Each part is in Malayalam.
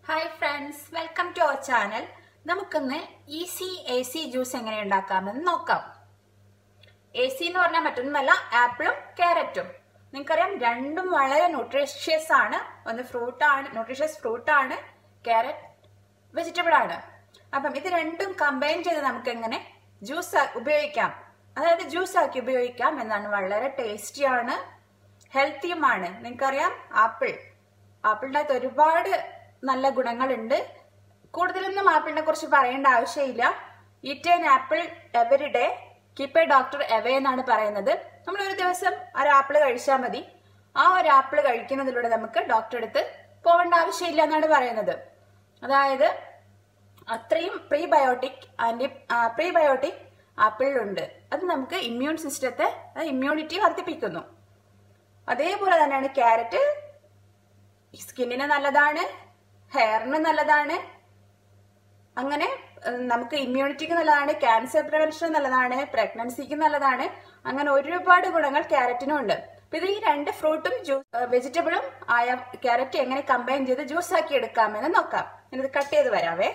hi friends welcome to our channel നമുക്കിന്ന് ഈസി എ സി ജ്യൂസ് എങ്ങനെ ഉണ്ടാക്കാമെന്ന് നോക്കാം എ സി എന്ന് പറഞ്ഞാൽ മറ്റൊന്നുമല്ല ആപ്പിളും ക്യാരറ്റും നിങ്ങൾക്കറിയാം രണ്ടും വളരെ ന്യൂട്രീഷ്യസ് ആണ് ഒന്ന് ഫ്രൂട്ട് ആണ് ന്യൂട്രീഷ്യസ് ഫ്രൂട്ട് ആണ് ക്യാരറ്റ് വെജിറ്റബിൾ ആണ് അപ്പം ഇത് രണ്ടും കമ്പൈൻ ചെയ്ത് നമുക്ക് എങ്ങനെ ജ്യൂസ് ഉപയോഗിക്കാം അതായത് ജ്യൂസ് ആക്കി ഉപയോഗിക്കാം എന്നാണ് വളരെ ടേസ്റ്റിയാണ് ഹെൽത്തിയുമാണ് നിങ്ങൾക്കറിയാം ആപ്പിൾ ആപ്പിളിൻ്റെ അകത്ത് ഒരുപാട് നല്ല ഗുണങ്ങളുണ്ട് കൂടുതലൊന്നും ആപ്പിളിനെ കുറിച്ച് പറയേണ്ട ആവശ്യമില്ല eat an apple every day keep a doctor away എന്നാണ് പറയുന്നത് നമ്മൾ ഒരു ദിവസം ഒരു ആപ്പിൾ കഴിച്ചാൽ മതി ആ ഒരു ആപ്പിൾ കഴിക്കുന്നതിലൂടെ നമുക്ക് ഡോക്ടറെ അടുത്ത് പോകേണ്ട ആവശ്യമില്ല എന്നാണ് പറയുന്നത് അതായത് അത്രയും പ്രീബയോട്ടിക് ആൻറ്റി പ്രീബയോട്ടിക് ആപ്പിളിലുണ്ട് അത് നമുക്ക് ഇമ്മ്യൂൺ സിസ്റ്റത്തെ ഇമ്മ്യൂണിറ്റി വർദ്ധിപ്പിക്കുന്നു അതേപോലെ തന്നെയാണ് ക്യാരറ്റ് സ്കിന്നിന് നല്ലതാണ് ഹെയറിന് നല്ലതാണ് അങ്ങനെ ഉം, നമുക്ക് ഇമ്മ്യൂണിറ്റിക്ക് നല്ലതാണ് ക്യാൻസർ പ്രിവെൻഷന് നല്ലതാണ് പ്രഗ്നൻസിക്ക് നല്ലതാണ് അങ്ങനെ ഒരുപാട് ഗുണങ്ങൾ ക്യാരറ്റിനും ഉണ്ട് അപ്പൊ ഇത് ഈ രണ്ട് ഫ്രൂട്ടും ജ്യൂസ് വെജിറ്റബിളും ആയ ക്യാരറ്റ് എങ്ങനെ കമ്പൈൻ ചെയ്ത് ജ്യൂസ് ആക്കി എടുക്കാമെന്ന് നോക്കാം ഇത് കട്ട് ചെയ്ത് വരാവേ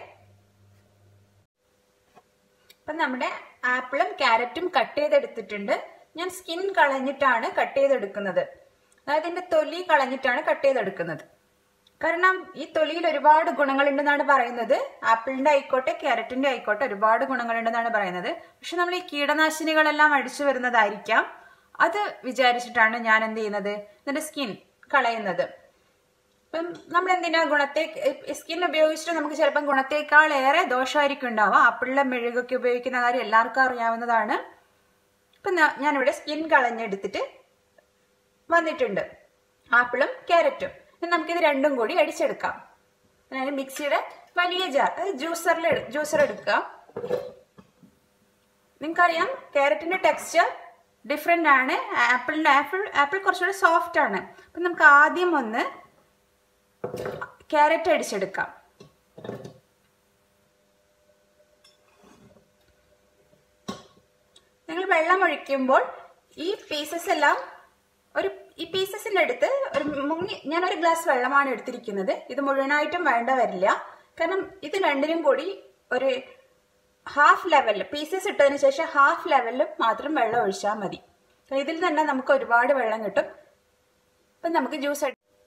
അപ്പൊ നമ്മുടെ ആപ്പിളും ക്യാരറ്റും കട്ട് ചെയ്തെടുത്തിട്ടുണ്ട് ഞാൻ സ്കിൻ കളഞ്ഞിട്ടാണ് കട്ട് ചെയ്തെടുക്കുന്നത് അതായത് ഇതിന്റെ തൊലി കളഞ്ഞിട്ടാണ് കട്ട് ചെയ്തെടുക്കുന്നത് കാരണം ഈ തൊലിയിൽ ഒരുപാട് ഗുണങ്ങളുണ്ടെന്നാണ് പറയുന്നത് ആപ്പിളിന്റെ ആയിക്കോട്ടെ ക്യാരറ്റിന്റെ ആയിക്കോട്ടെ ഒരുപാട് ഗുണങ്ങളുണ്ടെന്നാണ് പറയുന്നത് പക്ഷെ നമ്മൾ ഈ കീടനാശിനികളെല്ലാം അടിച്ചു വരുന്നതായിരിക്കാം അത് വിചാരിച്ചിട്ടാണ് ഞാൻ എന്ത് ചെയ്യുന്നത് ഇതിന്റെ സ്കിൻ കളയുന്നത് ഇപ്പം നമ്മൾ എന്തിനാ ഗുണത്തെ സ്കിൻ ഉപയോഗിച്ചിട്ട് നമുക്ക് ചിലപ്പം ഗുണത്തേക്കാൾ ഏറെ ദോഷമായിരിക്കും ഉണ്ടാവുക ആപ്പിളിലെ മെഴുകൊക്കെ ഉപയോഗിക്കുന്ന കാര്യം എല്ലാവർക്കും അറിയാവുന്നതാണ് ഇപ്പം ഞാ- ഞാനിവിടെ സ്കിൻ കളഞ്ഞെടുത്തിട്ട് വന്നിട്ടുണ്ട് ആപ്പിളും ക്യാരറ്റും ഇനി നമുക്കിത് രണ്ടും കൂടി അടിച്ചെടുക്കാം അതായത് മിക്സിയുടെ വലിയ ജാർ അത് ജ്യൂസറിൽ ജ്യൂസർ എടുക്കുക നിങ്ങൾക്കറിയാം ക്യാരറ്റിന്റെ ടെക്സ്ചർ ഡിഫറെന്റ് ആണ് ആപ്പിളിന്റെ ആപ്പിൾ ആപ്പിൾ കുറച്ചുകൂടി സോഫ്റ്റ് ആണ് അപ്പം നമുക്ക് ആദ്യം ഒന്ന് ക്യാരറ്റ് അടിച്ചെടുക്കാം നിങ്ങൾ വെള്ളം ഒഴിക്കുമ്പോൾ ഈ പീസസ് എല്ലാം ഒരു ഈ പീസസിന്റെ അടുത്ത് ഒരു മുങ്ങി ഞാൻ ഒരു ഗ്ലാസ് വെള്ളമാണ് എടുത്തിരിക്കുന്നത് ഇത് മുഴുവനായിട്ടും വേണ്ട വരില്ല കാരണം ഇത് രണ്ടിനും കൂടി ഒരു ഹാഫ് ലെവലിൽ പീസസ് ഇട്ടതിന് ശേഷം ഹാഫ് ലെവലിൽ മാത്രം വെള്ളം ഒഴിച്ചാൽ മതി അപ്പൊ ഇതിൽ തന്നെ നമുക്ക് ഒരുപാട് വെള്ളം കിട്ടും അപ്പൊ നമുക്ക് ജ്യൂസ്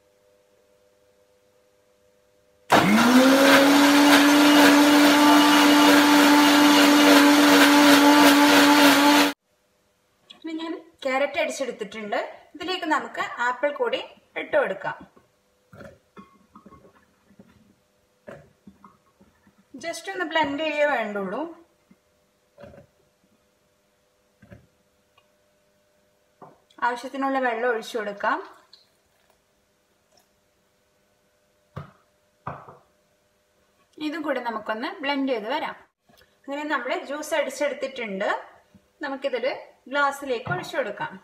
ഇനി ഞാൻ ക്യാരറ്റ് അടിച്ചെടുത്തിട്ടുണ്ട് ഇതിലേക്ക് നമുക്ക് ആപ്പിൾ കൂടി ഇട്ട് കൊടുക്കാം ജസ്റ്റ് ഒന്ന് ബ്ലെൻഡ് ചെയ്യേ വേണ്ടുള്ളൂ ആവശ്യത്തിനുള്ള വെള്ളം ഒഴിച്ചു കൊടുക്കാം ഇതും കൂടി നമുക്കൊന്ന് ബ്ലെൻഡ് ചെയ്ത് വരാം അങ്ങനെ നമ്മൾ ജ്യൂസ് അടിച്ചെടുത്തിട്ടുണ്ട് നമുക്കിതിൽ ഗ്ലാസ്സിലേക്ക് ഒഴിച്ചു കൊടുക്കാം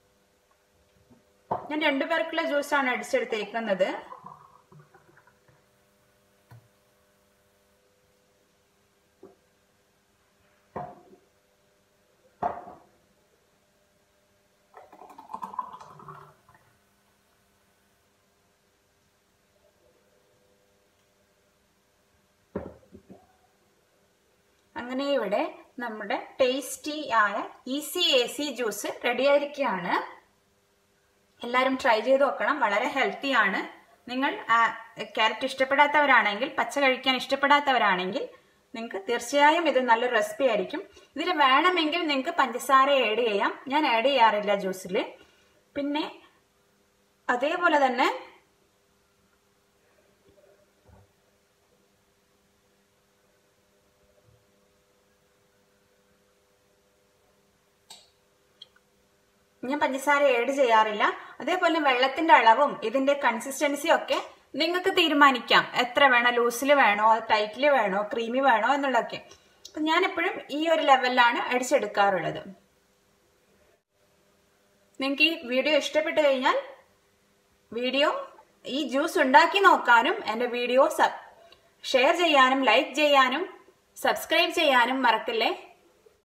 ഞാൻ രണ്ടു പേർക്കുള്ള ജ്യൂസാണ് അടിച്ചെടുത്തേക്കുന്നത് അങ്ങനെ ഇവിടെ നമ്മുടെ ടേസ്റ്റി ആയ easy A C juice ready ആയിരിക്കുകയാണ് എല്ലാവരും ട്രൈ ചെയ്ത് നോക്കണം വളരെ ഹെൽത്തി ആണ് നിങ്ങൾ ക്യാരറ്റ് ഇഷ്ടപ്പെടാത്തവരാണെങ്കിൽ പച്ച കഴിക്കാൻ ഇഷ്ടപ്പെടാത്തവരാണെങ്കിൽ നിങ്ങൾക്ക് തീർച്ചയായും ഇത് നല്ലൊരു റെസിപ്പി ആയിരിക്കും ഇതിൽ വേണമെങ്കിൽ നിങ്ങൾക്ക് പഞ്ചസാര ആഡ് ചെയ്യാം ഞാൻ ആഡ് ചെയ്യാറില്ല ജ്യൂസിൽ പിന്നെ അതേപോലെ തന്നെ ഞാൻ പഞ്ചസാര ഏഡ് ചെയ്യാറില്ല അതേപോലെ വെള്ളത്തിന്റെ അളവും ഇതിന്റെ കൺസിസ്റ്റൻസിയും ഒക്കെ നിങ്ങൾക്ക് തീരുമാനിക്കാം എത്ര വേണം ലൂസിൽ വേണോ ടൈറ്റിൽ വേണോ ക്രീമി വേണോ എന്നുള്ളതൊക്കെ അപ്പൊ ഞാൻ എപ്പോഴും ഈ ഒരു ലെവലിലാണ് അടിച്ചെടുക്കാറുള്ളത് നിങ്ങൾക്ക് ഈ വീഡിയോ ഇഷ്ടപ്പെട്ടു കഴിഞ്ഞാൽ വീഡിയോ ഈ ജ്യൂസ് ഉണ്ടാക്കി നോക്കാനും എൻ്റെ വീഡിയോ സബ് ഷെയർ ചെയ്യാനും ലൈക്ക് ചെയ്യാനും സബ്സ്ക്രൈബ് ചെയ്യാനും മറക്കില്ലേ